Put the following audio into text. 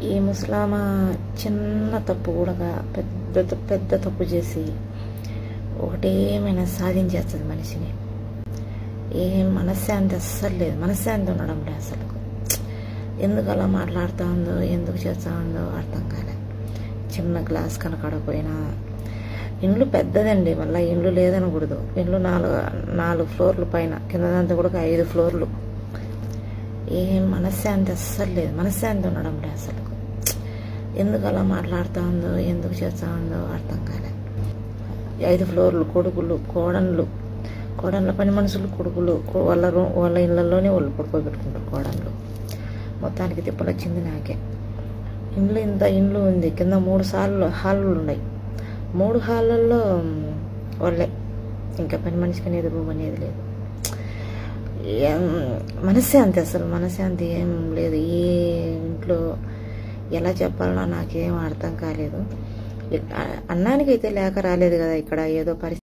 ఈ ముసలామ చిన్న తప్పు కూడా పెద్ద పెద్ద తప్పు చేసి ఒకటేమైనా సాధించేస్తుంది మనిషిని ఏం మనశ్శాంతి అస్సలు లేదు మనశ్శాంతి ఉండడం లేదు అసలు ఎందుకు అలా మాట్లాడుతూ ఉందో ఎందుకు చేస్తూ ఉందో అర్థం కాలే చిన్న గ్లాస్ కనకడపోయినా ఇండ్లు పెద్దదండి మళ్ళీ ఇండ్లు లేదనకూడదు ఇండ్లు నాలుగు నాలుగు ఫ్లోర్లు పైన కిందదంతా కూడా ఒక ఐదు ఫ్లోర్లు ఏం మనశ్శాంతి అస్సలు లేదు మనశ్శాంతి ఉండడం లేదు అసలు ఎందుకు అలా మాట్లాడుతూ ఉందో ఎందుకు చేస్తూ ఉందో అర్థం కాలే ఈ ఐదు ఫ్లోర్లు కొడుకులు కోడన్లు కోడన్ల పని మనుషులు కొడుకులు కొ- వాళ్ళ రూ వాళ్ళ ఇళ్ళల్లోనే వాళ్ళు పడుకోబెట్టుకుంటారు కోడన్లు మొత్తానికి తిప్పలు వచ్చింది నాకే ఇండ్లు ఇంత ఇండ్లు ఉంది కింద మూడు సార్లు హాళ్ళు ఉన్నాయి మూడు హాళ్ళల్లో వాళ్ళే ఇంకా పని మనిషికి అనేది రూమ్ అనేది లేదు ఏం మనశ్శాంతి అసలు మనశ్శాంతి ఏం లేదు ఏ ఇంట్లో ఎలా చెప్పాలనో నాకేం అర్థం కాలేదు అన్నానికైతే లేక రాలేదు కదా ఇక్కడ ఏదో పరిస్థితి